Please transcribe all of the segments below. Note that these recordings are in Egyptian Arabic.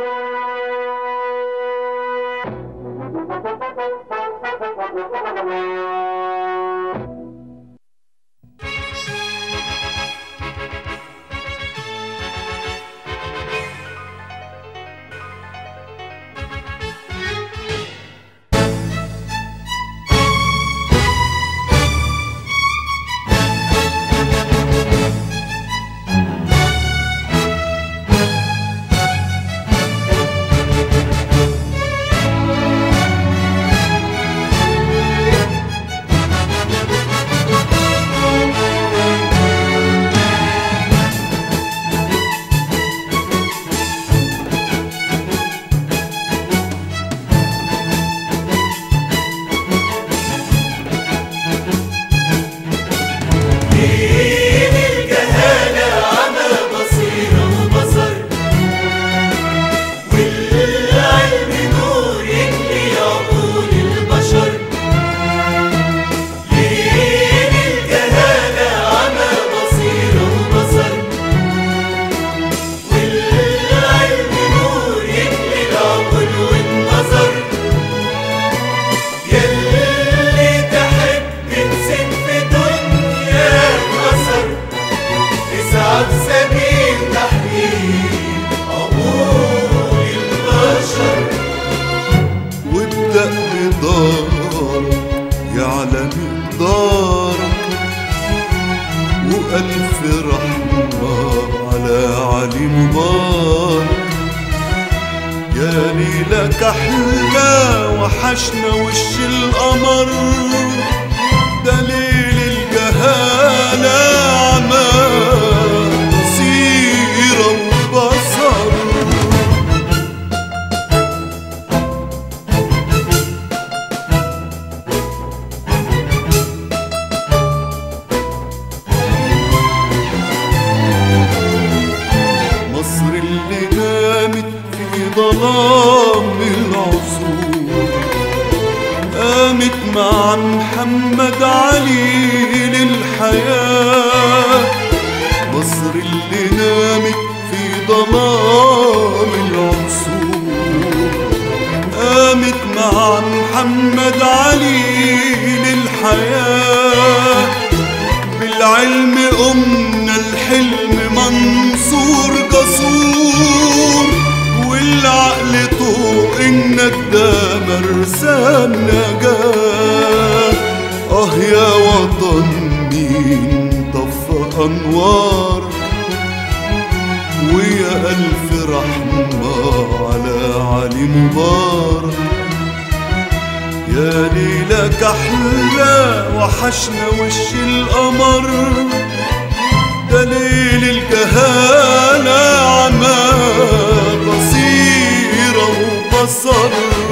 دين الجهالة عمى بصيرة وبصر والعلم نور يجلي عقول البشر دين الجهالة عمى بصيرة وبصر والعلم نور يجلي العقول والنظر يلي تحب تسيب في دنيا أثر اسعى في سبيل تحقيق عقول البشر وابدأ بدارك يعلى مقدارك وألف رحمة على علي مبارك يا ليلك أحلى وحشنا وش القمر دليل الجهالة عمى سيرة وبصر مصر اللي نامت في ظلام العصور قامت مع محمد علي للحياة مصر اللي نامت في ظلام العصور قامت مع محمد علي للحياة بالعلم قمنا الحلم منصور جسور والعقل طوق انك ده مرسام نجاة اه يا وطن مين طفى انوار ويا الف رحمة على علي مبارك يا ليلك احلى وحشنا وش القمر دليل الجهالة عمى بصيرة وبصر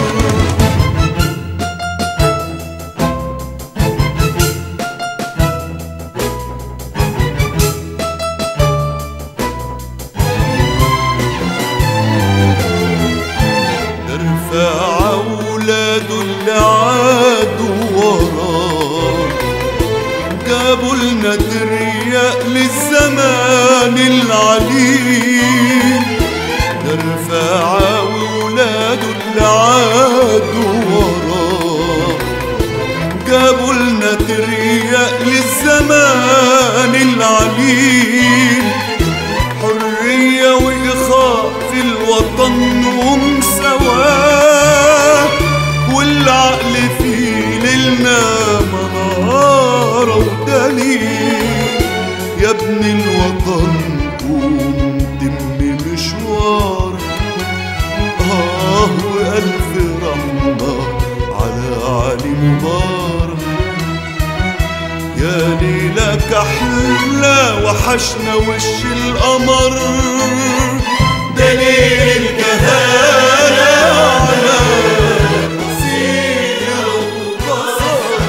ارفع اولاده اللي عادوا وراه جابوا لنا ترياق للزمان العليم ارفع اولاده اللي عادوا وراه جابوا لنا ترياق للزمان العليم حرية وإخاء في الوطن ومساواة والعقل فيه ليلنا منارة ودليل يا ابن الوطن قوم تم مشوارك آه وألف رحمة على علي مبارك يا ليلك أحلى وحشنا وش القمر دليل الجهالة على سيرة وبصر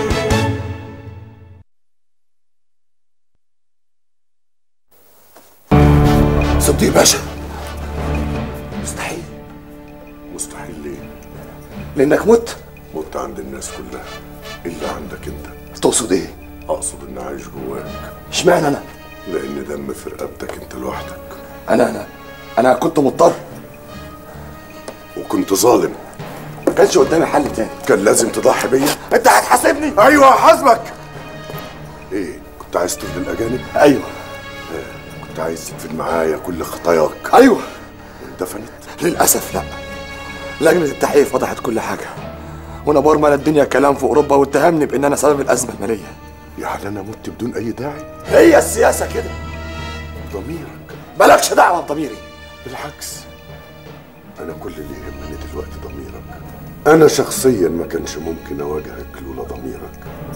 صديق باشا مستحيل مستحيل ليه؟ لانك مت مت عند الناس كلها الا عندك انت تقصد ايه اقصد ان عايش جواك اشمعنى انا لان دم في رقبتك انت لوحدك انا انا انا كنت مضطر كنت ظالم ما كانش قدامي حل تاني كان لازم تضحي بيا انت هتحاسبني ايوه هحاسبك ايه كنت عايز تفضل الاجانب ايوه كنت عايز تدفن معايا كل خطاياك ايوه واندفنت للاسف لا لجنه التحقيق فضحت كل حاجه ونبار مال الدنيا كلام في اوروبا واتهمني بان انا سبب الازمه الماليه يعني انا مت بدون اي داعي هي السياسه كده ضميرك مالكش دعوه بضميري بالعكس انا كل اللي يهمني دلوقتي ضميرك انا شخصيا ما كانش ممكن اواجهك لولا ضميرك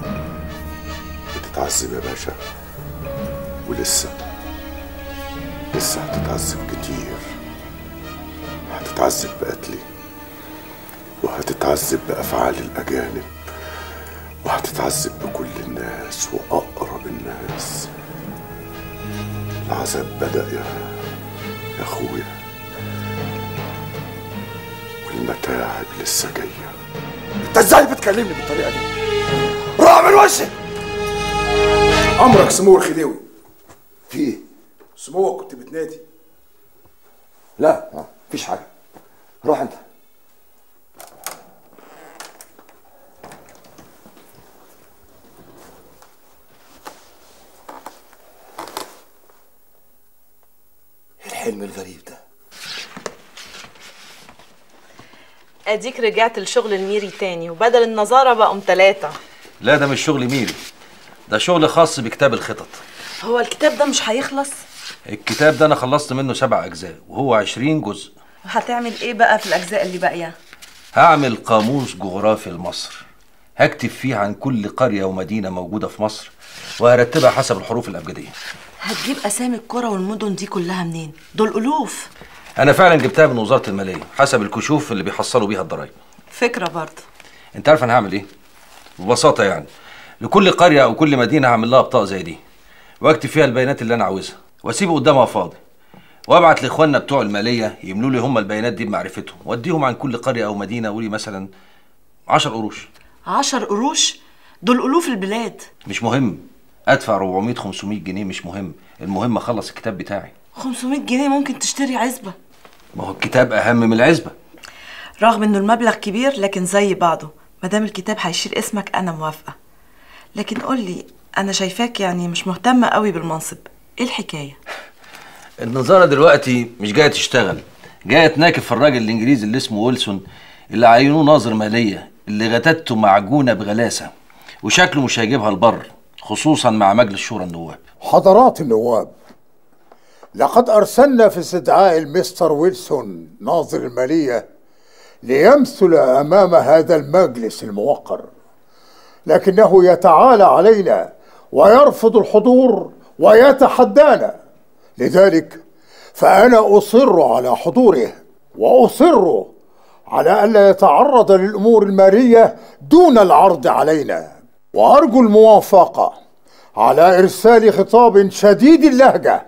بتتعذب يا باشا ولسه لسه هتتعذب كتير هتتعذب بقتلي وهتتعذب بافعال الاجانب وهتتعذب بكل الناس واقرب الناس العذاب بدا يا يا اخويا والمتاعب لسه جايه انت ازاي بتكلمني بالطريقه دي روح من وشي امرك سمو الخديوي في ايه سموك كنت بتنادي لا آه، مفيش حاجه روح انت ايه الحلم الغريب ده اديك رجعت لشغل الميري تاني وبدل النظارة بقوا تلاتة لا ده مش شغل ميري ده شغل خاص بكتاب الخطط هو الكتاب ده مش هيخلص الكتاب ده انا خلصت منه سبع اجزاء وهو عشرين جزء هتعمل ايه بقى في الاجزاء اللي باقيه هعمل قاموس جغرافي لمصر هكتب فيه عن كل قرية ومدينة موجودة في مصر وهرتبها حسب الحروف الأبجدية هتجيب اسامي القرى والمدن دي كلها منين دول الوف أنا فعلا جبتها من وزارة المالية حسب الكشوف اللي بيحصلوا بيها الضرايب فكره برضه أنت عارف أنا هعمل إيه؟ ببساطة يعني لكل قرية أو كل مدينة هعمل لها بطاقة زي دي وأكتب فيها البيانات اللي أنا عاوزها وأسيبه قدامها فاضي وابعت لاخواننا بتوع الماليه يملوا لي هم البيانات دي بمعرفتهم واديهم عن كل قريه او مدينه قولي مثلا 10 قروش عشر قروش دول الوف البلاد مش مهم ادفع 400 500 جنيه مش مهم المهم اخلص الكتاب بتاعي 500 جنيه ممكن تشتري عزبه ما هو الكتاب اهم من العزبه رغم انه المبلغ كبير لكن زي بعضه ما دام الكتاب هيشيل اسمك انا موافقه لكن قول لي انا شايفاك يعني مش مهتمه قوي بالمنصب ايه الحكايه النظاره دلوقتي مش جايه تشتغل جايه تناكب في الراجل الانجليزي اللي اسمه ويلسون اللي عينوه ناظر ماليه اللي غتته معجونه بغلاسه وشكله مش هيجيبها البر خصوصا مع مجلس شورى النواب حضرات النواب لقد أرسلنا في استدعاء المستر ويلسون ناظر المالية ليمثل أمام هذا المجلس الموقر لكنه يتعالى علينا ويرفض الحضور ويتحدانا لذلك فأنا أصر على حضوره وأصر على ألا يتعرض للأمور المالية دون العرض علينا وأرجو الموافقة على إرسال خطاب شديد اللهجة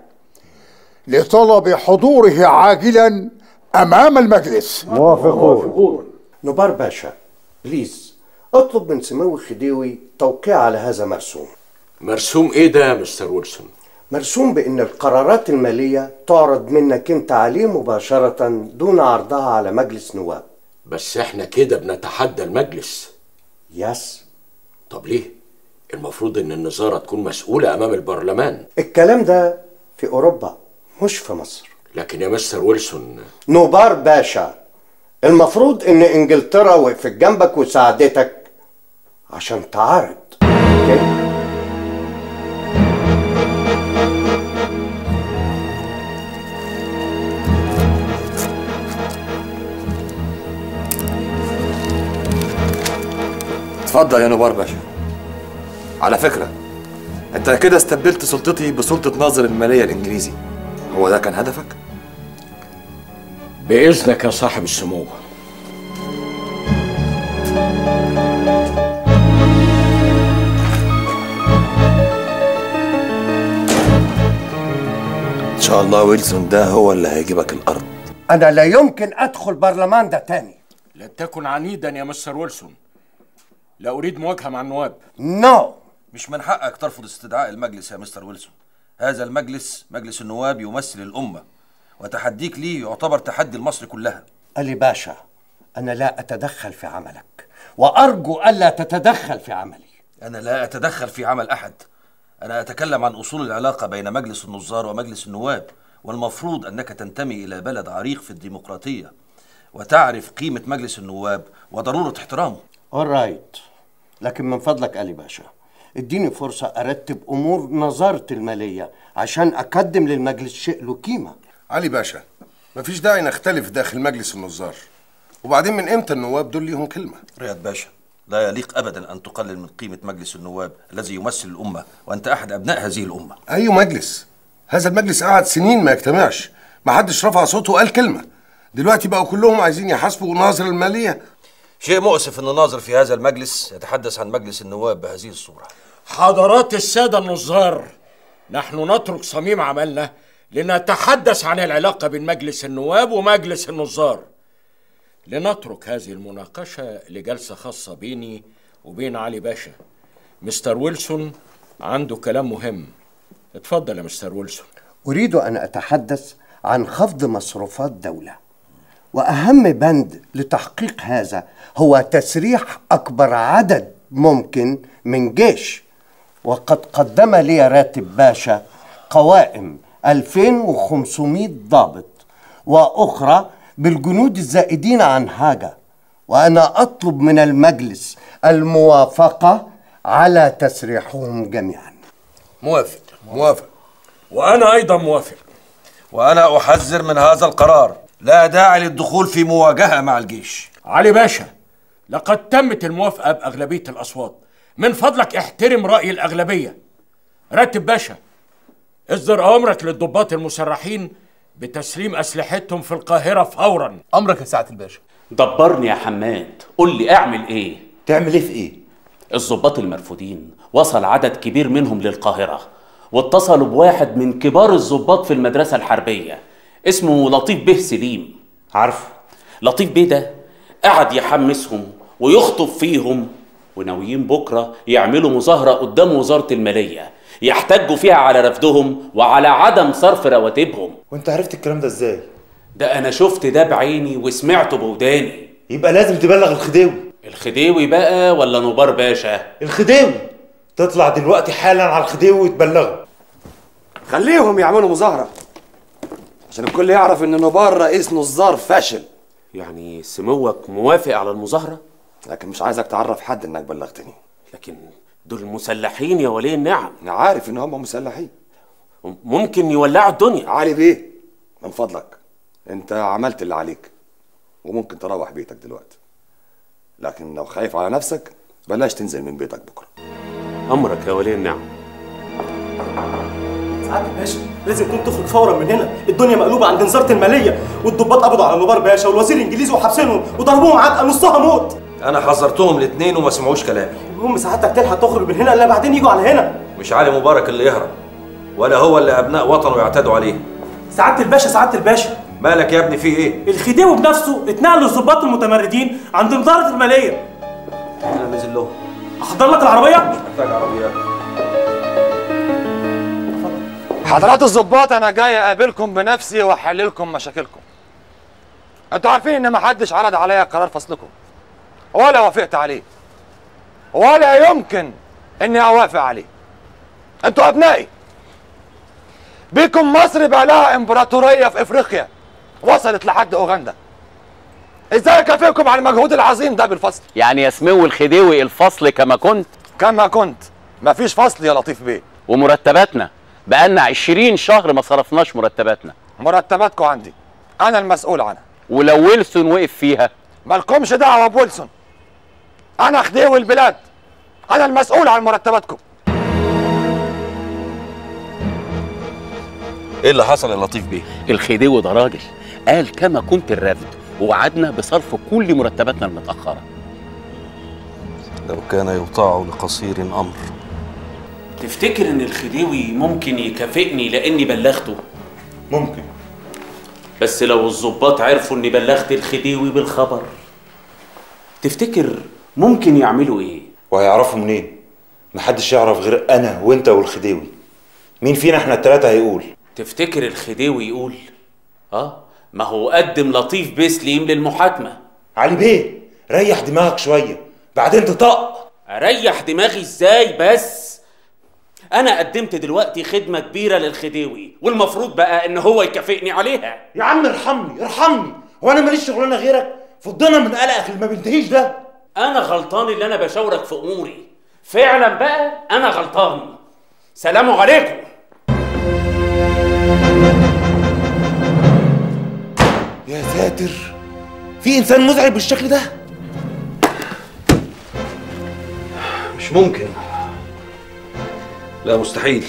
لطلب حضوره عاجلا أمام المجلس نبار باشا بليز اطلب من سمو الخديوي توقيع على هذا مرسوم مرسوم ايه ده يا مستر ويلسون مرسوم بأن القرارات المالية تعرض منك انت عليه مباشرة دون عرضها على مجلس نواب بس احنا كده بنتحدى المجلس يس طب ليه المفروض ان النظارة تكون مسؤولة امام البرلمان الكلام ده في أوروبا مش في مصر لكن يا مستر ويلسون نوبار باشا المفروض ان انجلترا وقفت جنبك وساعدتك عشان تعارض اوكي اتفضل يا نبار باشا على فكرة انت كده استبدلت سلطتي بسلطة ناظر المالية الانجليزي هو ده كان هدفك؟ باذنك يا صاحب السمو ان شاء الله ويلسون ده هو اللي هيجيبك الارض انا لا يمكن ادخل برلمان ده تاني لا تكن عنيدا يا مستر ويلسون لا اريد مواجهة مع النواب نو مش من حقك ترفض استدعاء المجلس يا مستر ويلسون هذا المجلس مجلس النواب يمثل الأمة وتحديك ليه يعتبر تحدي لمصر كلها علي باشا أنا لا أتدخل في عملك وأرجو ألا تتدخل في عملي أنا لا أتدخل في عمل أحد أنا أتكلم عن أصول العلاقة بين مجلس النظار ومجلس النواب والمفروض أنك تنتمي إلى بلد عريق في الديمقراطية وتعرف قيمة مجلس النواب وضرورة احترامه رايت لكن من فضلك علي باشا اديني فرصة أرتب أمور نظارة المالية عشان أقدم للمجلس شيء له قيمة علي باشا مفيش داعي نختلف داخل مجلس النظار وبعدين من امتى النواب دول ليهم كلمه رياض باشا لا يليق أبدا أن تقلل من قيمة مجلس النواب الذي يمثل الأمة وأنت أحد أبناء هذه الأمة اي مجلس هذا المجلس قعد سنين ما يجتمعش ما حدش رفع صوته وقال كلمه دلوقتي بقوا كلهم عايزين يحاسبوا ناظر الماليه شيء مؤسف أن الناظر في هذا المجلس يتحدث عن مجلس النواب بهذه الصورة حضرات السادة النظار نحن نترك صميم عملنا لنتحدث عن العلاقة بين مجلس النواب ومجلس النظار لنترك هذه المناقشة لجلسة خاصة بيني وبين علي باشا مستر ويلسون عنده كلام مهم اتفضل يا مستر ويلسون أريد أن أتحدث عن خفض مصروفات دولة وأهم بند لتحقيق هذا هو تسريح أكبر عدد ممكن من جيش وقد قدم لي راتب باشا قوائم 2500 ضابط وأخرى بالجنود الزائدين عن حاجة وأنا أطلب من المجلس الموافقة على تسريحهم جميعا موافق موافق وأنا أيضا موافق وأنا أحذر من هذا القرار لا داعي للدخول في مواجهة مع الجيش علي باشا لقد تمت الموافقة بأغلبية الأصوات من فضلك احترم رأي الأغلبية رتب باشا اصدر أوامرك للضباط المسرحين بتسليم أسلحتهم في القاهرة فورا امرك يا سعاده الباشا دبرني يا حماد قول لي اعمل ايه تعمل ايه في ايه الضباط المرفوضين وصل عدد كبير منهم للقاهرة واتصلوا بواحد من كبار الضباط في المدرسة الحربية اسمه لطيف بيه سليم عارفه لطيف بيه ده قعد يحمسهم ويخطب فيهم وناويين بكرة يعملوا مظاهرة قدام وزارة المالية يحتجوا فيها على رفضهم وعلى عدم صرف رواتبهم وانت عرفت الكلام ده ازاي ده أنا شفت ده بعيني وسمعته بوداني يبقى لازم تبلغ الخديوي الخديوي بقى ولا نوبار باشا الخديوي تطلع دلوقتي حالا على الخديوي وتبلغه خليهم يعملوا مظاهرة عشان الكل يعرف ان نوبار رئيس نظار فاشل يعني سموك موافق على المظاهرة لكن مش عايزك تعرف حد انك بلغتني لكن دول مسلحين يا ولي النعم انا عارف ان هم مسلحين ممكن يولعوا الدنيا علي بيه من فضلك انت عملت اللي عليك وممكن تروح بيتك دلوقتي لكن لو خايف على نفسك بلاش تنزل من بيتك بكره امرك يا ولي النعم سعاده الباشا لازم تكون تخرج فورا من هنا الدنيا مقلوبه عند وزاره الماليه والضباط قبضوا على نوبار باشا والوزير الانجليزي وحابسينهم وضربوهم عتقه نصها موت أنا حذرتهم الاثنين وما سمعوش كلامي المهم سعادتك تلحق تخرج من هنا الا بعدين يجوا على هنا مش علي مبارك اللي يهرب ولا هو اللي أبناء وطنه يعتدوا عليه سعاده الباشا سعاده الباشا مالك يا ابني في إيه؟ الخديوي بنفسه اتنقل للضباط المتمردين عند وزاره الماليه أنا نزل لهم احضر لك العربيه محتاج عربيات حضرات الظباط انا جاي اقابلكم بنفسي واحل لكم مشاكلكم انتوا عارفين ان محدش عرض عليا قرار فصلكم ولا وافقت عليه ولا يمكن اني اوافق عليه انتوا ابنائي بيكم مصر بقى لها امبراطوريه في افريقيا وصلت لحد اوغندا ازاي اكافئكم على المجهود العظيم ده بالفصل يعني يا سمو الخديوي الفصل كما كنت كما كنت مفيش فصل يا لطيف بيه ومرتباتنا بقالنا 20 شهر ما صرفناش مرتباتنا مرتباتكم عندي انا المسؤول عنها ولو ويلسون وقف فيها مالكمش دعوه بويلسون انا خديوي البلاد انا المسؤول عن مرتباتكم إيه اللي حصل يا لطيف بيه؟ الخديوي ده راجل قال كما كنت الرفد ووعدنا بصرف كل مرتباتنا المتأخرة لو كان يطاع لقصير أمر تفتكر ان الخديوي ممكن يكافئني لاني بلغته ممكن بس لو الضباط عرفوا اني بلغت الخديوي بالخبر تفتكر ممكن يعملوا ايه وهيعرفوا منين محدش يعرف غير انا وانت والخديوي مين فينا احنا التلاتة هيقول تفتكر الخديوي يقول اه ما هو قدم لطيف بيه سليم للمحاكمة علي بيه ريح دماغك شويه بعدين تطق اريح دماغي ازاي بس انا قدمت دلوقتي خدمه كبيره للخديوي والمفروض بقى ان هو يكافئني عليها يا عم ارحمني ارحمني هو انا ماليش شغلانه غيرك فضنا من قلقك اللي ما بينتهيش ده انا غلطان اللي انا بشاورك في اموري فعلا بقى انا غلطان سلام عليكم يا ساتر في انسان مزعج بالشكل ده مش ممكن لا مستحيل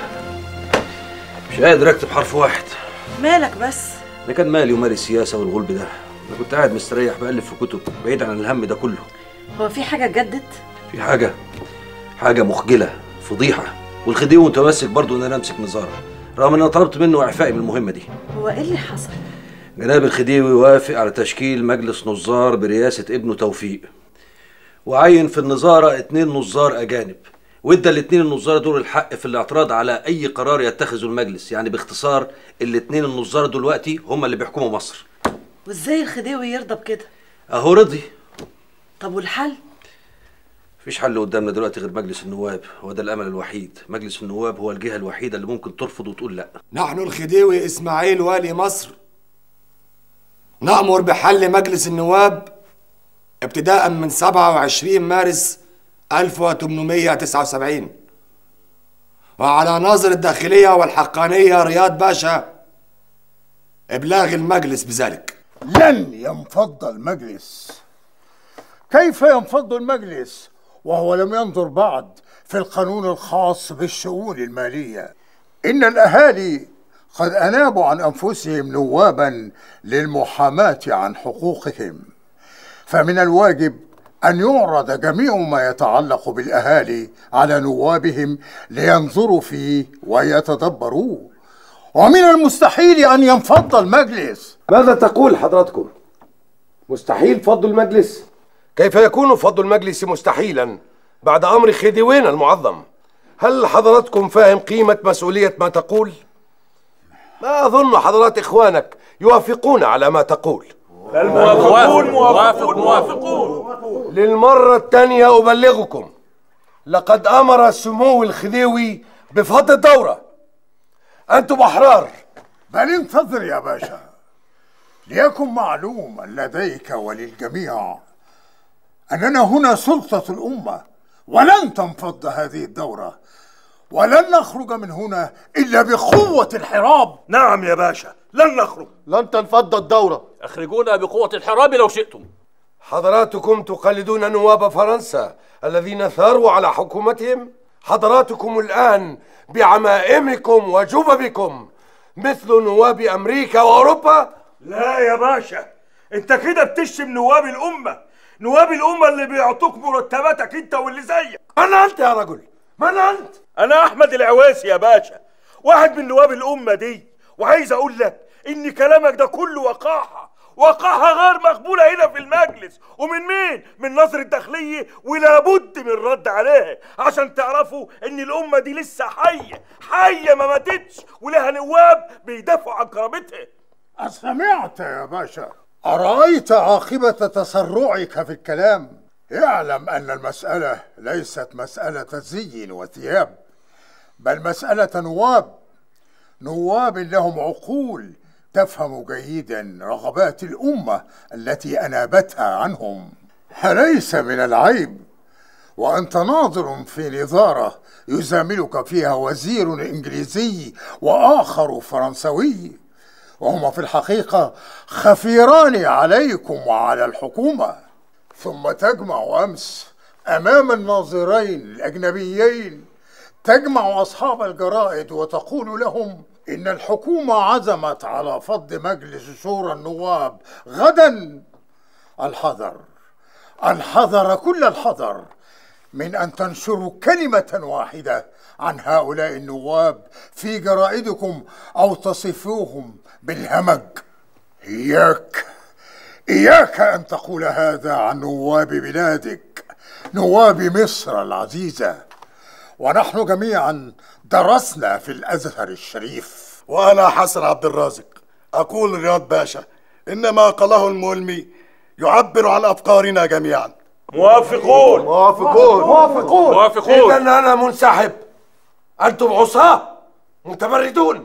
مش قادر اكتب حرف واحد مالك بس انا كان مالي ومالي السياسه والغلب ده انا كنت قاعد مستريح بألف في كتب بعيد عن الهم ده كله هو في حاجة اتجدت؟ في حاجه حاجه مخجله فضيحه والخديوي متمسك برضه ان انا امسك نظاره رغم ان انا طلبت منه اعفائي من المهمه دي هو ايه اللي حصل؟ جناب الخديوي وافق على تشكيل مجلس نظار برئاسة ابنه توفيق وعين في النظارة اتنين نظار أجانب وادى الاتنين النظار دول الحق في الاعتراض على أي قرار يتخذه المجلس يعني باختصار الاتنين النظار دلوقتي هم اللي بيحكموا مصر وازاي الخديوي يرضى بكده؟ أهو رضي طب والحل؟ مفيش حل قدامنا دلوقتي غير مجلس النواب هو ده الأمل الوحيد مجلس النواب هو الجهة الوحيدة اللي ممكن ترفض وتقول لأ نحن الخديوي إسماعيل والي مصر نأمر بحل مجلس النواب ابتداء من 27 مارس 1879 وعلى ناظر الداخلية والحقانية رياض باشا إبلاغ المجلس بذلك لن ينفض المجلس كيف ينفض المجلس وهو لم ينظر بعد في القانون الخاص بالشؤون المالية إن الأهالي قد أنابوا عن أنفسهم نوابا للمحاماة عن حقوقهم فمن الواجب أن يعرض جميع ما يتعلق بالأهالي على نوابهم لينظروا فيه ويتدبروه ومن المستحيل أن ينفض المجلس ماذا تقول حضراتكم؟ مستحيل فض المجلس؟ كيف يكون فض المجلس مستحيلا بعد أمر خديوينا المعظم؟ هل حضراتكم فاهم قيمة مسؤولية ما تقول؟ ما أظن حضرات إخوانك يوافقون على ما تقول الموافقون موافقون موافقون للمرة الثانية أبلغكم لقد أمر سمو الخديوي بفض الدورة أنتم أحرار بل انتظر يا باشا ليكن معلوما لديك وللجميع أننا هنا سلطة الأمة ولن تنفض هذه الدورة ولن نخرج من هنا إلا بقوة الحراب نعم يا باشا لن نخرج لن تنفض الدورة اخرجونا بقوة الحراب لو شئتم حضراتكم تقلدون نواب فرنسا الذين ثاروا على حكومتهم حضراتكم الآن بعمائمكم وجببكم مثل نواب أمريكا وأوروبا لا يا باشا انت كده بتشتم نواب الأمة نواب الأمة اللي بيعطوك مرتباتك انت واللي زيك من أنت يا رجل من أنت أنا أحمد العواسي يا باشا واحد من نواب الأمة دي وعايز أقول لك إن كلامك ده كله وقاحة وقاحة غير مقبولة هنا في المجلس ومن مين؟ من نظر الداخلية ولابد من رد عليها عشان تعرفوا إن الأمة دي لسه حية حية ما ماتتش ولها نواب بيدافعوا عن كرامتها أسمعت يا باشا أرأيت عاقبة تسرعك في الكلام اعلم أن المسألة ليست مسألة زي وثياب بل مسألة نواب نواب لهم عقول تفهم جيدا رغبات الأمة التي أنابتها عنهم أليس من العيب وأنت ناظر في نظارة يزاملك فيها وزير إنجليزي وآخر فرنسوي وهما في الحقيقة خفيران عليكم وعلى الحكومة ثم تجمع أمس أمام الناظرين الأجنبيين تجمع أصحاب الجرائد وتقول لهم إن الحكومة عزمت على فض مجلس شورى النواب غدا الحذر الحذر كل الحذر من أن تنشروا كلمة واحدة عن هؤلاء النواب في جرائدكم أو تصفوهم بالهمج إياك إياك أن تقول هذا عن نواب بلادك نواب مصر العزيزة ونحن جميعا درسنا في الأزهر الشريف وأنا حسن عبد الرازق أقول رياض باشا إن ما قاله الملمي يعبر عن أفكارنا جميعا موافقون موافقون موافقون موافقون. إذا أنا منسحب أنتم عصاة متمردون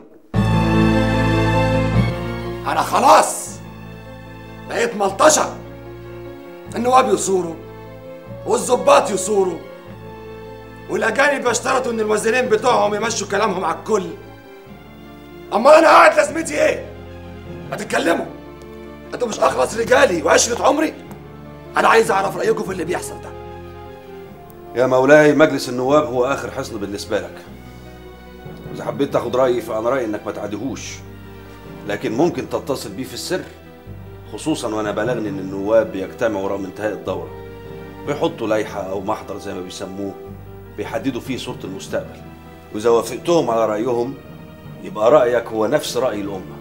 انا خلاص بقيت ملطشه النواب يصوروا والظباط يصوروا والاجانب اشترطوا ان الوزيرين بتوعهم يمشوا كلامهم على الكل اما انا قاعد لازمتي ايه ما تتكلموا انتوا مش اخلص رجالي وعشره عمري انا عايز اعرف رايكم في اللي بيحصل ده يا مولاي مجلس النواب هو اخر حصن بالنسبه لك اذا حبيت تاخد رايي فانا رايي انك ما تعديهوش لكن ممكن تتصل بيه في السر خصوصا وانا بلغني ان النواب بيجتمعوا رغم انتهاء الدوره بيحطوا لائحه او محضر زي ما بيسموه بيحددوا فيه صوره المستقبل واذا وافقتهم على رايهم يبقى رايك هو نفس راي الامه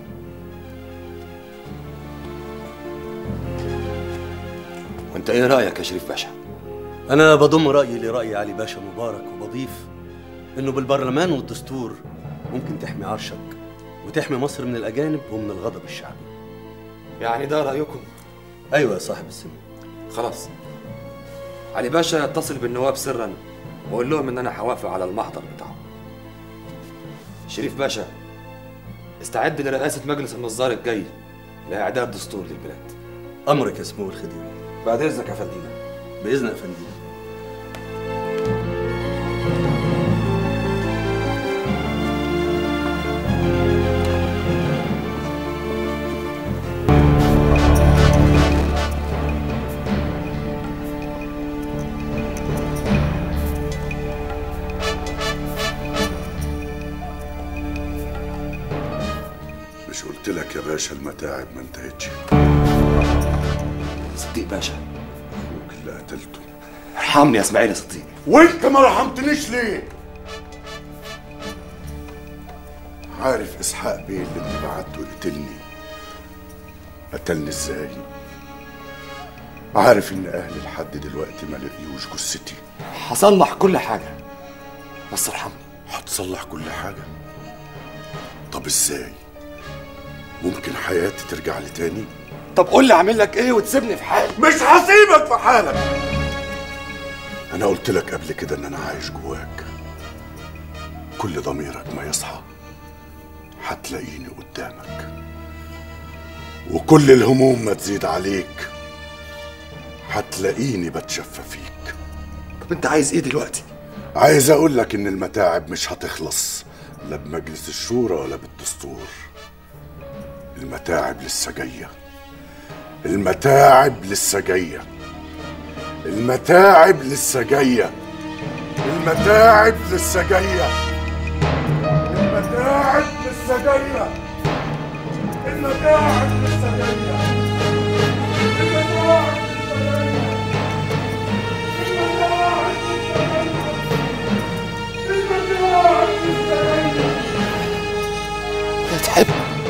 وانت ايه رايك يا شريف باشا أنا بضم رأيي لرأي علي باشا مبارك وبضيف إنه بالبرلمان والدستور ممكن تحمي عرشك وتحمي مصر من الأجانب ومن الغضب الشعبي يعني ده رايكم أيوة يا صاحب السن خلاص علي باشا يتصل بالنواب سرا وقول لهم ان انا هوافق على المحضر بتاعه شريف باشا استعد لرئاسة مجلس النظار الجاي لإعداد دستور للبلاد أمرك يا سمو الخديوي بعد إذنك يا فندينا بإذن يا فندينا مش قلت لك يا باشا المتاعب ما انتهتش صديق باشا اخوك اللي قتلته ارحمني يا اسماعيل يا صديق وانت ما رحمتنيش ليه عارف اسحاق بيه اللي انت بعته يقتلني قتلني ازاي عارف ان اهلي لحد دلوقتي ما لقيوش جثتي هصلح كل حاجة بس ارحمني هتصلح كل حاجة طب ازاي ممكن حياتي ترجع لي تاني طب قول لي اعمل لك ايه وتسيبني في حالي مش هسيبك في حالك انا قلت لك قبل كده ان انا عايش جواك كل ضميرك ما يصحى هتلاقيني قدامك وكل الهموم ما تزيد عليك هتلاقيني بتشفى فيك طب انت عايز ايه دلوقتي عايز اقول لك ان المتاعب مش هتخلص لا بمجلس الشورى ولا بالدستور المتاعب لسه جايه المتاعب لسه جايه المتاعب لسه جايه المتاعب لسه جايه المتاعب لسه جايه المتاعب لسه جايه المتاعب تعب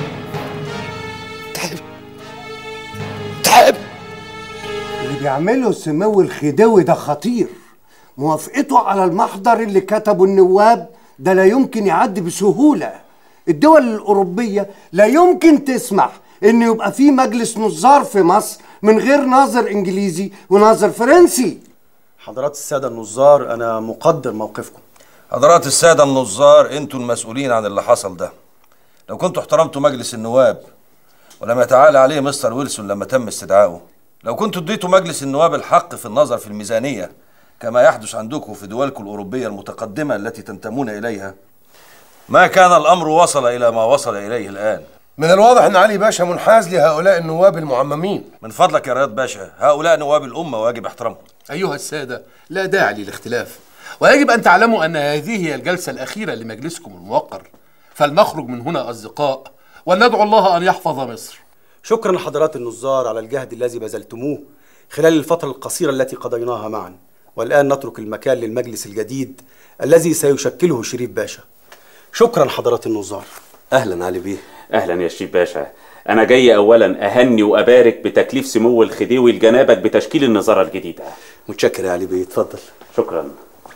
تعب تعب اللي بيعمله سمو الخديوي ده خطير موافقته على المحضر اللي كتبه النواب ده لا يمكن يعدي بسهولة الدول الأوروبية لا يمكن تسمح إن يبقى في مجلس نظار في مصر من غير ناظر إنجليزي وناظر فرنسي حضرات السادة النظار أنا مقدر موقفكم حضرات السادة النظار انتوا المسؤولين عن اللي حصل ده لو كنتوا احترمتوا مجلس النواب ولم يتعالى عليه مستر ويلسون لما تم استدعائه لو كنتوا اديتوا مجلس النواب الحق في النظر في الميزانية كما يحدث عندكم في دولكم الأوروبية المتقدمة التي تنتمون إليها ما كان الأمر وصل إلى ما وصل إليه الآن من الواضح ان علي باشا منحاز لهؤلاء النواب المعممين من فضلك يا رياض باشا هؤلاء نواب الأمة واجب احترامهم أيها السادة لا داعي للاختلاف ويجب أن تعلموا أن هذه هي الجلسة الأخيرة لمجلسكم الموقر فلنخرج من هنا أصدقاء وندعو الله أن يحفظ مصر شكرا لحضرات النظار على الجهد الذي بذلتموه خلال الفترة القصيرة التي قضيناها معا والآن نترك المكان للمجلس الجديد الذي سيشكله شريف باشا شكرا حضرات النظار أهلا علي بيه اهلا يا شريف باشا انا جاي اولا اهني وابارك بتكليف سمو الخديوي لجنابك بتشكيل النظاره الجديده متشكر يا علي بيه اتفضل شكرا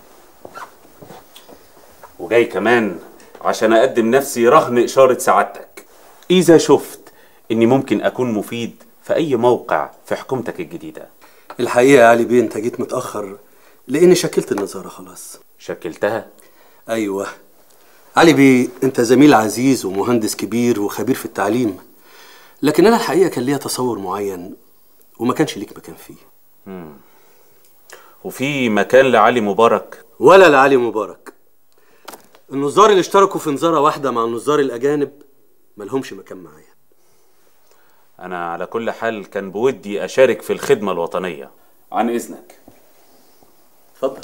وجاي كمان عشان اقدم نفسي رهن اشاره سعادتك اذا شفت اني ممكن اكون مفيد في أي موقع في حكومتك الجديدة الحقيقة يا علي بيه انت جيت متأخر لأني شكلت النظارة خلاص شكلتها؟ أيوة علي بيه انت زميل عزيز ومهندس كبير وخبير في التعليم لكن أنا الحقيقة كان ليا تصور معين وما كانش ليك مكان فيه مم. وفي مكان لعلي مبارك ولا لعلي مبارك النظار اللي اشتركوا في نظارة واحدة مع النظار الأجانب ملهمش مكان معايا أنا على كل حال كان بودي أشارك في الخدمة الوطنية عن إذنك اتفضل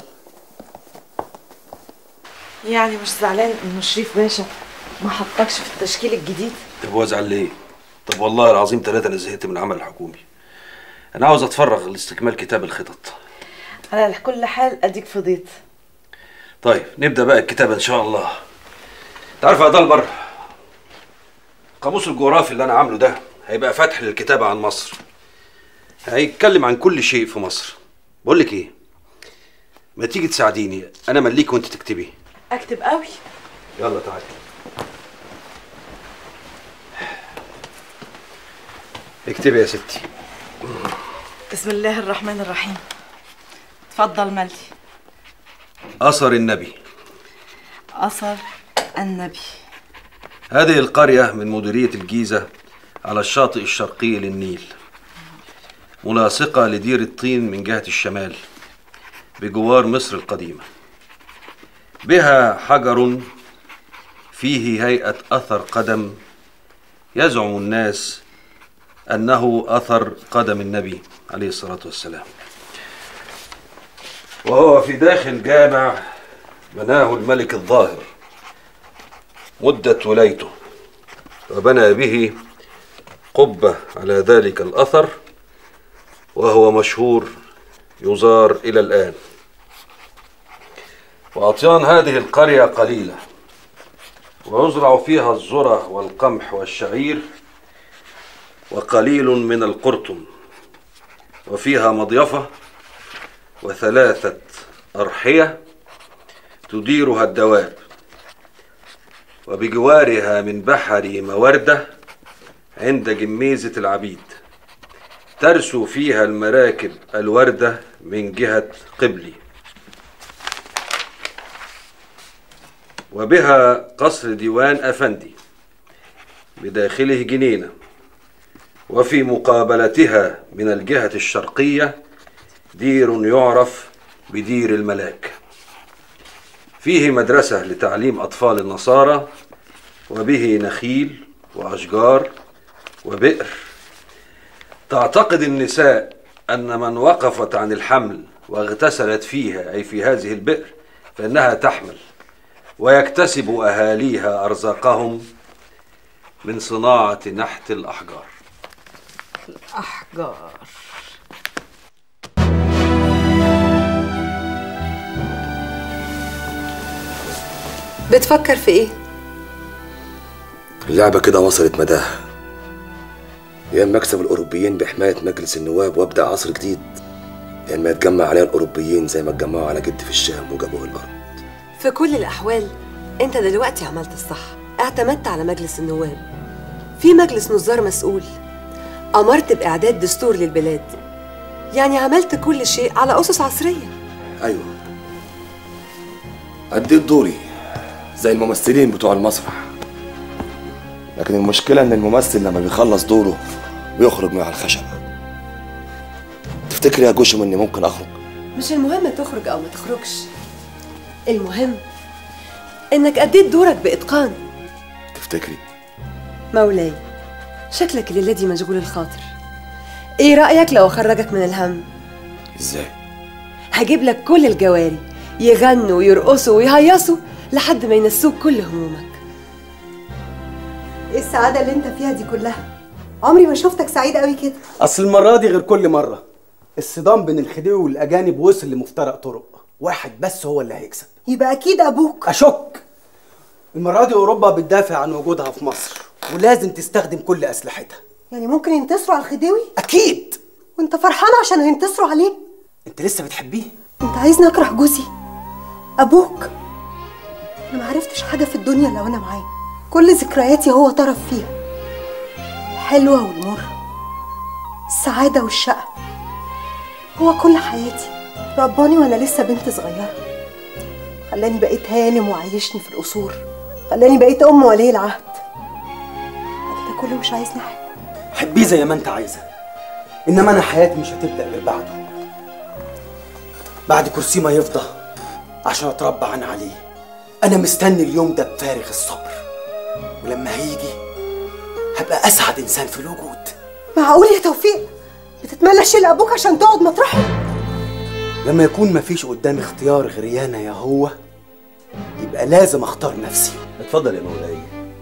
يعني مش زعلان انه شريف باشا ما حطكش في التشكيل الجديد طب وازعل ليه؟ طب والله العظيم ثلاثة أنا زهقت من العمل الحكومي أنا عاوز أتفرغ لاستكمال كتاب الخطط على كل حال اديك فضيت طيب نبدأ بقى الكتابة إن شاء الله تعرف يا دلبر قاموس الجغرافي اللي أنا عامله ده هيبقى فتح للكتابة عن مصر هيتكلم عن كل شيء في مصر بقول لك إيه ما تيجي تساعديني أنا مليك وأنت تكتبي اكتب قوي يلا تعالي اكتبي يا ستي بسم الله الرحمن الرحيم اتفضل ملي أثر النبي اثر النبي هذه القرية من مديرية الجيزة على الشاطئ الشرقي للنيل ملاصقة لدير الطين من جهة الشمال بجوار مصر القديمة بها حجر فيه هيئة أثر قدم يزعم الناس أنه أثر قدم النبي عليه الصلاة والسلام وهو في داخل جامع بناه الملك الظاهر مدة ولايته وبنى به قبة على ذلك الأثر وهو مشهور يزار إلى الآن وأطيان هذه القرية قليلة ويزرع فيها الذرة والقمح والشعير وقليل من القرطم وفيها مضيفة وثلاثة أرحية تديرها الدواب وبجوارها من بحر موردة عند جميزة العبيد ترسو فيها المراكب الوردة من جهة قبلي وبها قصر ديوان أفندي بداخله جنينة وفي مقابلتها من الجهة الشرقية دير يعرف بدير الملاك فيه مدرسة لتعليم أطفال النصارى وبه نخيل وأشجار وبئر تعتقد النساء أن من وقفت عن الحمل واغتسلت فيها أي في هذه البئر فإنها تحمل ويكتسب أهاليها أرزاقهم من صناعة نحت الأحجار احجار بتفكر في ايه؟ اللعبة كده وصلت مداها يا اما اكسب الاوروبيين بحماية مجلس النواب وابدأ عصر جديد يا اما يتجمع عليا الاوروبيين زي ما اتجمعوا على جدي في الشام وجابوه الارض في كل الأحوال أنت دلوقتي عملت الصح اعتمدت على مجلس النواب في مجلس نظار مسؤول أمرت بإعداد دستور للبلاد يعني عملت كل شيء على أسس عصرية ايوه اديت دوري زي الممثلين بتوع المسرح لكن المشكلة ان الممثل لما بيخلص دوره بيخرج من على الخشبة تفتكر يا جوشم اني ممكن اخرج مش المهم تخرج أو ما تخرجش المهم إنك أديت دورك بإتقان تفتكري مولاي شكلك الليلة دي مشغول الخاطر إيه رأيك لو أخرجك من الهم ازاي هجيب لك كل الجواري يغنوا ويرقصوا ويهيصوا لحد ما ينسوك كل همومك ايه السعادة اللي انت فيها دي كلها عمري ما شفتك سعيد قوي كده اصل المره دي غير كل مره الصدام بين الخديوي والاجانب وصل لمفترق طرق واحد بس هو اللي هيكسب يبقى اكيد ابوك اشك المره دي اوروبا بتدافع عن وجودها في مصر ولازم تستخدم كل اسلحتها يعني ممكن ينتصروا على الخديوي اكيد وانت فرحان عشان هينتصروا عليه انت لسه بتحبيه انت عايزني اكره جوزي ابوك انا ما عرفتش حاجه في الدنيا لو انا معاه كل ذكرياتي هو طرف فيها الحلوه والمره السعادة والشقة هو كل حياتي رباني وأنا لسه بنت صغيرة خلاني بقيت هانم وعايشني في القصور خلاني بقيت أم ولي العهد بعد ده كله مش عايزني أحب حبيه زي ما انت عايزه انما انا حياتي مش هتبدا غير بعده بعد كرسي ما يفضى عشان اتربى عن عليه انا مستني اليوم ده بفارغ الصبر ولما هيجي هبقى اسعد انسان في الوجود معقول يا توفيق بتتمنى شيل أبوك عشان تقعد مطرحه لما يكون مفيش قدامي اختيار غير يانا يا هو يبقى لازم اختار نفسي اتفضل يا مولاي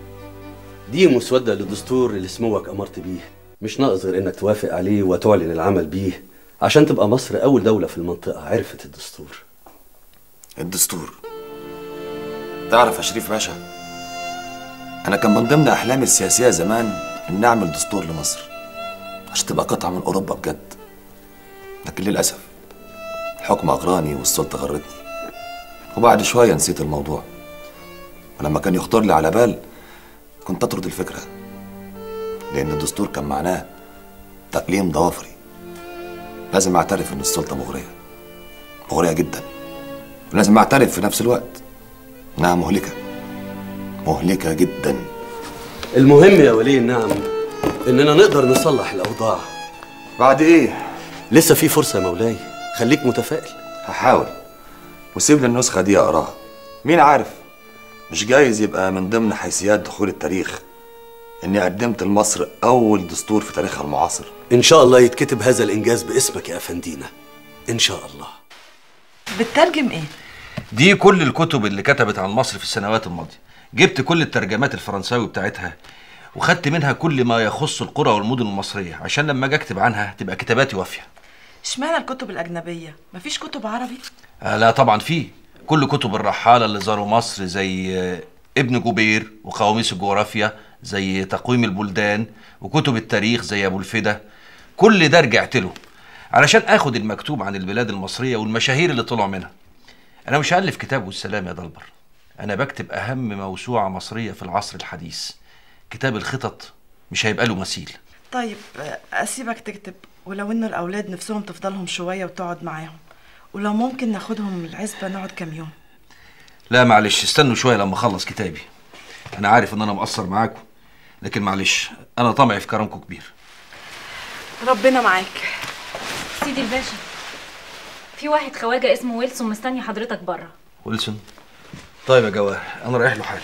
دي مسودة للدستور اللي سموك أمرت بيه مش ناقص غير إنك توافق عليه وتعلن العمل بيه عشان تبقى مصر أول دولة في المنطقة عرفت الدستور الدستور تعرف يا شريف باشا انا كان من ضمن احلامي السياسيه زمان ان اعمل دستور لمصر عشان تبقى قطعه من اوروبا بجد لكن للاسف الحكم اغراني والسلطه غرتني وبعد شويه نسيت الموضوع ولما كان يخطر لي على بال كنت اطرد الفكره لان الدستور كان معناه تقليم ضوافري لازم اعترف ان السلطه مغريه مغريه جدا ولازم اعترف في نفس الوقت انها مهلكه مهلكه جدا المهم يا ولي النعم إننا نقدر نصلح الأوضاع بعد إيه؟ لسه في فرصة يا مولاي خليك متفائل هحاول وسيب لي النسخه دي اقراها مين عارف مش جايز يبقى من ضمن حيثيات دخول التاريخ اني قدمت لمصر اول دستور في تاريخها المعاصر إن شاء الله يتكتب هذا الإنجاز باسمك يا أفندينا إن شاء الله بتترجم ايه؟ دي كل الكتب اللي كتبت عن مصر في السنوات الماضية جبت كل الترجمات الفرنساوي بتاعتها وخدت منها كل ما يخص القرى والمدن المصرية عشان لما اجي اكتب عنها تبقى كتاباتي وافية اشمعنى الكتب الأجنبية؟ مفيش كتب عربي؟ آه لا طبعا في كل كتب الرحالة اللي زاروا مصر زي آه، ابن جبير وقواميس الجغرافيا زي تقويم البلدان وكتب التاريخ زي ابو الفدا كل ده رجعت له علشان اخد المكتوب عن البلاد المصرية والمشاهير اللي طلعوا منها انا مش هالف كتاب والسلام يا دلبر انا بكتب اهم موسوعة مصرية في العصر الحديث كتاب الخطط مش هيبقى له مثيل طيب آه، أسيبك تكتب ولو إنه الأولاد نفسهم تفضلهم شوية وتقعد معاهم ولو ممكن ناخدهم العزبة نقعد كام يوم لا معلش استنوا شوية لما اخلص كتابي انا عارف ان انا مقصر معاكم لكن معلش انا طمعي في كرمكم كبير ربنا معاك سيدي الباشا في واحد خواجه اسمه ويلسون مستني حضرتك بره ويلسون طيب يا جواهر انا رايح له حالا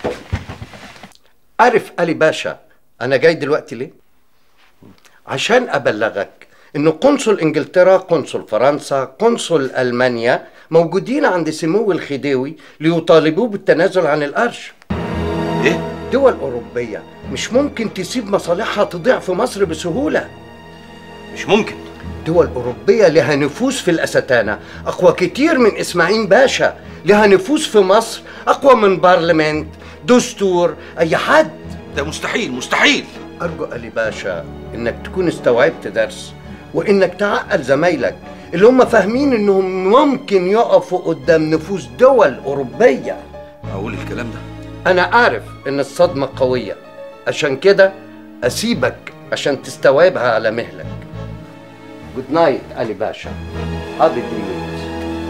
عارف علي باشا انا جاي دلوقتي ليه عشان ابلغك ان قنصل انجلترا قنصل فرنسا قنصل المانيا موجودين عند سمو الخديوي ليطالبوه بالتنازل عن القرش ايه دول اوروبيه مش ممكن تسيب مصالحها تضيع في مصر بسهوله مش ممكن دول أوروبية لها نفوذ في الأستانة أقوى كتير من إسماعيل باشا لها نفوذ في مصر أقوى من بارلمنت دستور أي حد ده مستحيل مستحيل أرجو ألي باشا إنك تكون استوعبت درس وإنك تعقل زمايلك اللي هم فاهمين إنهم ممكن يقفوا قدام نفوذ دول أوروبية اقول الكلام ده أنا عارف إن الصدمة قوية عشان كده أسيبك عشان تستوعبها على مهلك جود نايت علي باشا هابي دريمز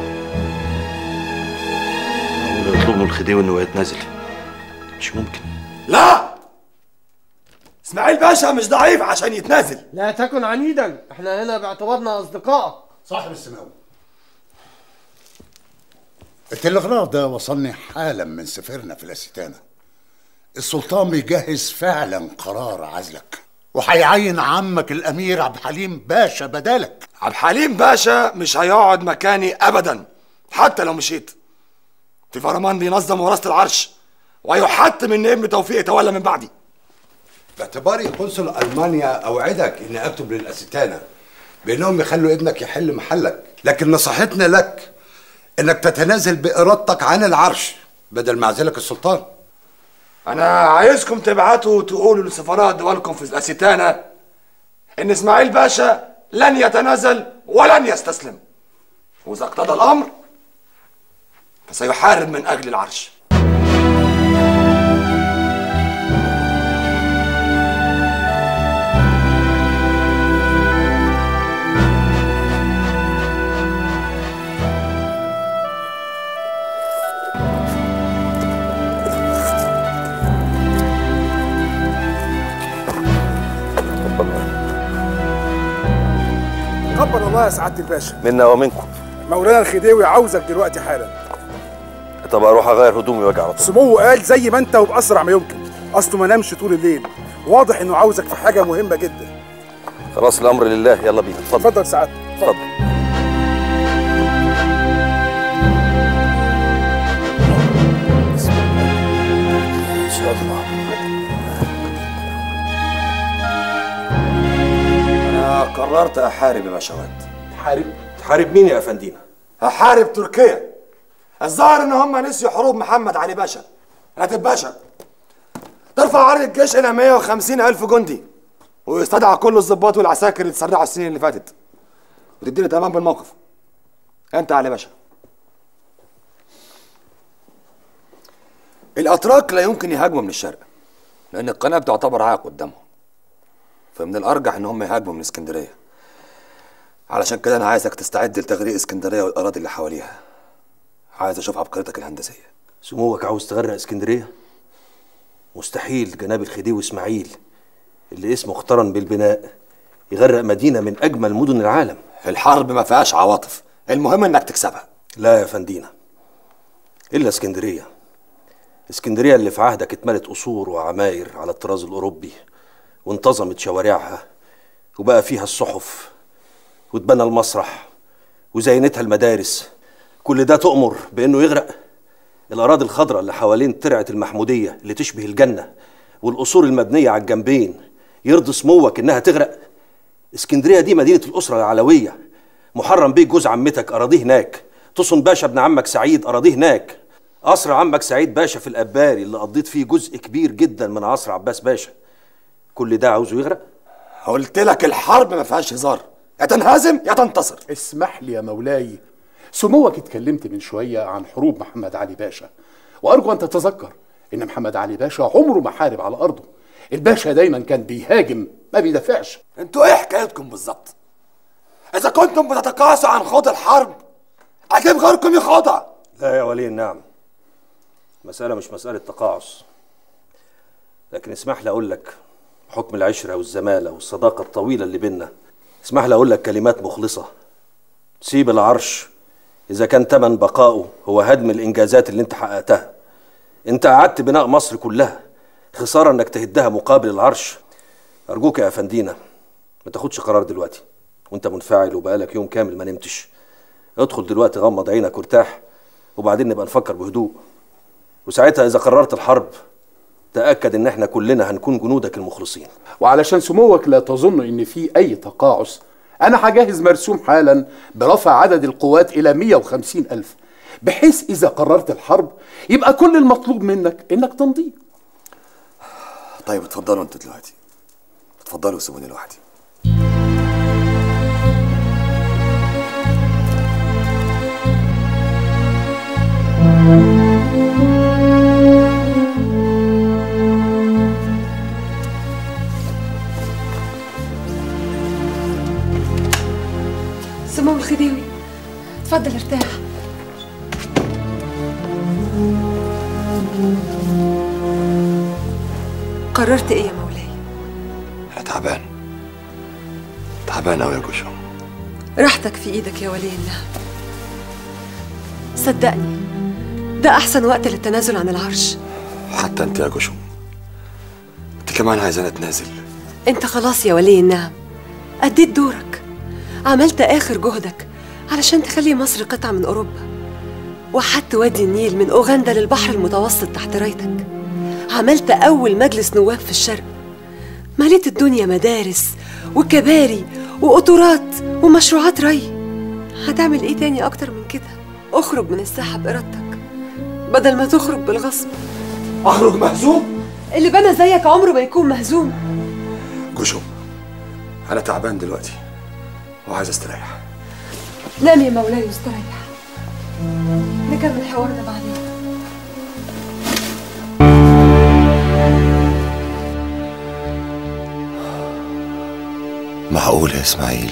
اقول يطلبوا الخديوي انه يتنازل مش ممكن لا اسماعيل باشا مش ضعيف عشان يتنازل لا تكن عنيدا احنا هنا باعتبارنا أصدقاء صاحب السماوي التلغراف ده وصلني حالا من سفيرنا في الاستانة السلطان بيجهز فعلا قرار عزلك وهيعين عمك الامير عبد الحليم باشا بدالك عبد الحليم باشا مش هيقعد مكاني ابدا حتى لو مشيت في فرمان بينظم وراثه العرش ويحتم ان ابن توفيق يتولى من بعدي باعتباري قنصل المانيا اوعدك اني اكتب للاستانه بانهم يخلوا ابنك يحل محلك لكن نصيحتنا لك انك تتنازل بارادتك عن العرش بدل ما يعزلك السلطان انا عايزكم تبعتوا تقولوا لسفراء دولكم في الاستانه ان اسماعيل باشا لن يتنازل ولن يستسلم واذا اقتضى الامر فسيحارب من اجل العرش تقبل الله يا سعاده الباشا منا ومنكم مولانا الخديوي عاوزك دلوقتي حالا طب اروح اغير هدومي واجي على طول سموه قال زي ما انت وباسرع ما يمكن اصله ما نامش طول الليل واضح انه عاوزك في حاجه مهمه جدا خلاص الامر لله يلا بينا اتفضل اتفضل سعادتك اتفضل ان شاء الله انا قررت احارب يا باشوات تحارب تحارب مين يا افندينا هحارب تركيا الظاهر ان هم نسيوا حروب محمد علي باشا راتب باشا ترفع عرض الجيش الى 150 الف جندي ويستدعى كل الضباط والعساكر اللي اتسرعوا السنين اللي فاتت وتديني تمام بالموقف انت علي باشا الاتراك لا يمكن يهاجموا من الشرق لان القناه بتعتبر عائق قدامهم فمن الارجح ان هم يهاجموا من اسكندريه علشان كده انا عايزك تستعد لتغريق اسكندريه والاراضي اللي حواليها عايز اشوف عبقريتك الهندسيه سموك عاوز تغرق اسكندريه مستحيل جناب الخديوي اسماعيل اللي اسمه اقترن بالبناء يغرق مدينه من اجمل مدن العالم الحرب ما فيهاش عواطف المهم انك تكسبها لا يا فندينا الا اسكندريه اسكندريه اللي في عهدك اتملت قصور وعماير على الطراز الاوروبي وانتظمت شوارعها وبقى فيها الصحف واتبنى المسرح وزينتها المدارس كل ده تؤمر بانه يغرق الاراضي الخضراء اللي حوالين ترعه المحموديه اللي تشبه الجنه والقصور المبنيه على الجنبين يرضي سموك انها تغرق اسكندريه دي مدينه الاسره العلويه محرم بيك جوز عمتك اراضيه هناك تصن باشا ابن عمك سعيد اراضيه هناك قصر عمك سعيد باشا في الاباري اللي قضيت فيه جزء كبير جدا من عصر عباس باشا كل ده عاوزه يغرق قلت لك الحرب ما فيهاش هزار يا تنهزم يا تنتصر اسمح لي يا مولاي سموك اتكلمت من شوية عن حروب محمد علي باشا وأرجو أن تتذكر إن محمد علي باشا عمره ما حارب على أرضه الباشا دايما كان بيهاجم ما بيدافعش انتوا ايه حكايتكم بالظبط اذا كنتم بتتقاعسوا عن خوض الحرب اجيب غيركم يخوضها لا يا ولي النعم مسألة مش مسألة تقاعس لكن اسمح لي أقول لك بحكم العشرة والزمالة والصداقة الطويلة اللي بينا اسمح لي أقول لك كلمات مخلصة سيب العرش إذا كان تمن بقائه هو هدم الإنجازات اللي أنت حققتها أنت أعدت بناء مصر كلها خسارة إنك تهدها مقابل العرش أرجوك يا أفندينا ما تاخدش قرار دلوقتي وأنت منفعل وبقالك يوم كامل ما نمتش ادخل دلوقتي غمض عينك وارتاح وبعدين نبقى نفكر بهدوء وساعتها إذا قررت الحرب تأكد إن إحنا كلنا هنكون جنودك المخلصين وعلشان سموك لا تظن إن في أي تقاعس أنا هجهز مرسوم حالا برفع عدد القوات إلى 150 ألف بحيث إذا قررت الحرب يبقى كل المطلوب منك إنك تمضي طيب اتفضلوا انتوا دلوقتي اتفضلوا وسيبوني لوحدي سمو الخديوي اتفضل ارتاح قررت ايه يا مولاي انا تعبان تعبان قوي يا جوشو راحتك في ايدك يا ولي النعم صدقني ده احسن وقت للتنازل عن العرش حتى انت يا جوشو انت كمان عايزاني اتنازل انت خلاص يا ولي النعم اديت دورك عملت اخر جهدك علشان تخلي مصر قطعة من اوروبا وحدت وادي النيل من اوغندا للبحر المتوسط تحت رايتك عملت اول مجلس نواب في الشرق مليت الدنيا مدارس وكباري وقطورات ومشروعات ري هتعمل ايه تاني اكتر من كده اخرج من الساحة بارادتك بدل ما تخرج بالغصب اخرج مهزوم اللي بنى زيك عمره ما يكون مهزوم جوشو انا تعبان دلوقتي وعايز استريح نام يا مولاي واستريح نكمل حوارنا بعدين معقول يا اسماعيل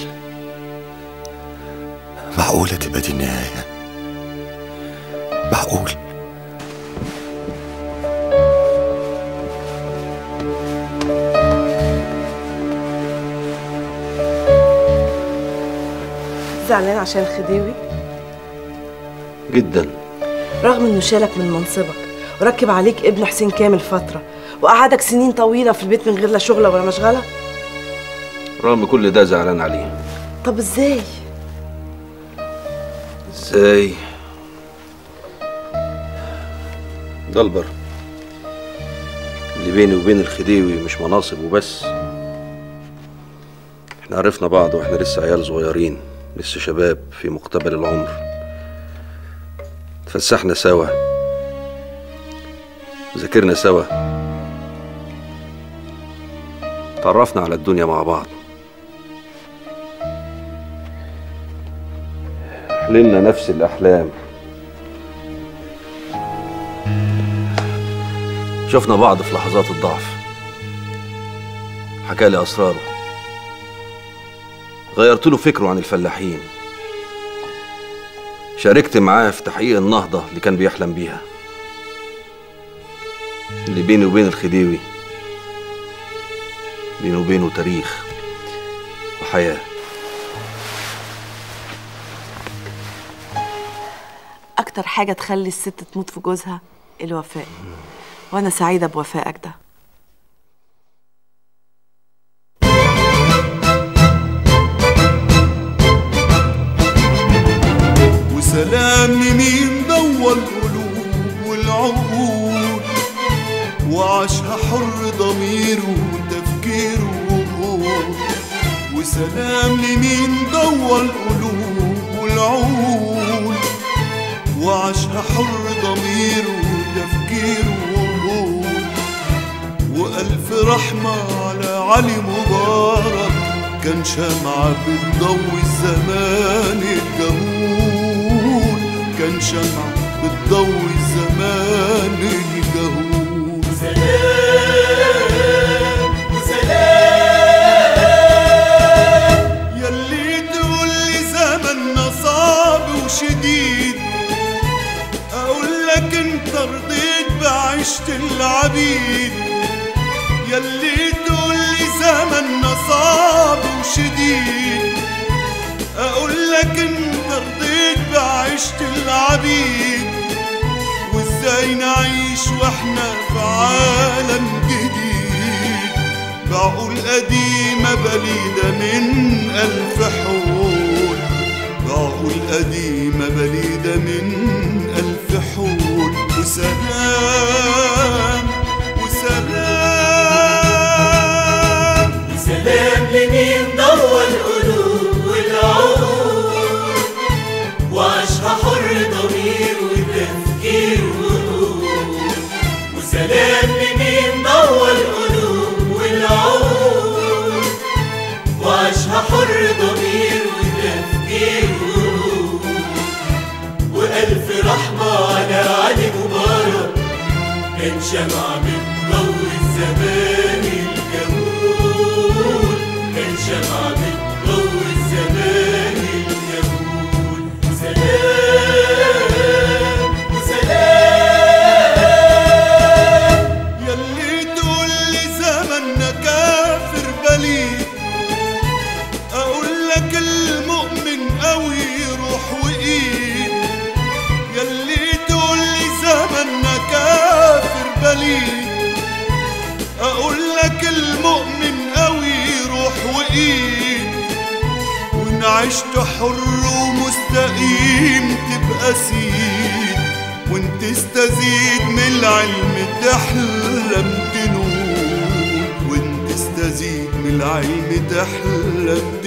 معقولة تبقى دي النهاية معقول زعلان عشان الخديوي جدا رغم انه شالك من منصبك وركب عليك ابن حسين كامل فتره وقعدك سنين طويله في البيت من غير لا شغله ولا مشغله رغم كل ده زعلان عليه طب ازاي ازاي دلبر اللي بيني وبين الخديوي مش مناصب وبس احنا عرفنا بعض واحنا لسه عيال صغيرين لسه شباب في مقتبل العمر اتفسحنا سوا ذاكرنا سوا تعرفنا على الدنيا مع بعض حلمنا نفس الأحلام شفنا بعض في لحظات الضعف حكى لي أسراره غيرت له فكره عن الفلاحين شاركت معاه في تحقيق النهضة اللي كان بيحلم بيها اللي بيني وبين الخديوي بيني وبينه تاريخ وحياه اكتر حاجه تخلي الست تموت في جوزها الوفاء وانا سعيده بوفائك ده وسلام لمين ضوى القلوب والعقول وعاشها حر ضميره وتفكيره وسلام لمين ضوى القلوب والعقول وعاشها حر ضميره وتفكيره وألف رحمة على علي مبارك كان شمعة بتضوي الزمان الجهول كان شمعة بتضوي الزمان الجهول سلام وسلام يلي تقول لي زمننا صعب وشديد اقول لك انت رضيت بعيشة العبيد يلي تقول لي زمننا صعب وشديد اقول لك انت رضيت بعيشة العبيد وازاي نعيش واحنا في عالم جديد بعقول قديمة بليدة من ألف حول بعقول قديمة بليدة من ألف حول وسلام وسلام سلام لمين ضوى القلوب والعقول وعاشها حر ضمير وتفكير وقول وسلام لمين ضوى القلوب والعقول وعاشها حر ضمير وتفكير وقول وألف رحمة على علي مبارك كان شمعة بتضوي الزمان الجمول كان شمعة بتضوي الزمان الجمول سلام وسلام يلي تقول لي زمننا كافر بليد اقول لك المؤمن قوي روح وايد يلي تقول لي زمننا كافر بليد اقول لك المؤمن قوي روح وايد وان عشت حر ومستقيم تبقى سيد وان تستزيد من العلم تحلم تنول وان تستزيد من العلم تحلم